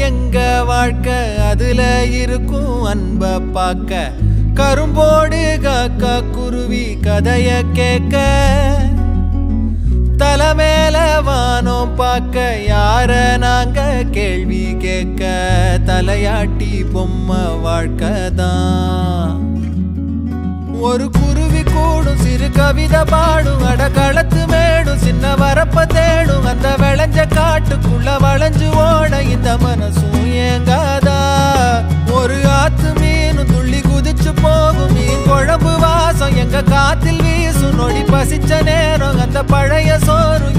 எங்க வாழ்க்கை அதுல இருக்கும் அன்ப பார்க்க கரும்போடு காக்கா குருவி கதைய கேட்க தலைமேல வானம் பார்க்க யார நாங்க கேள்வி கேட்க தலையாட்டி பொம்மை வாழ்க்கை தான் ஒரு குருவி கூடும் சிறு கவிதை பாடும் அடக்களத்து மேடும் சின்ன வரப்ப தேடும் அந்த விளைஞ்ச காட்டுக்குள்ள வளைஞ்சு ஓட இந்த மனசும் ஏங்காதா ஒரு ஆத்து மீனும் துள்ளி குதிச்சு போகும் மீன் குழம்பு வாசம் எங்க காத்தில் வீசும் நொடி பசிச்ச நேரம் அந்த பழைய சோறு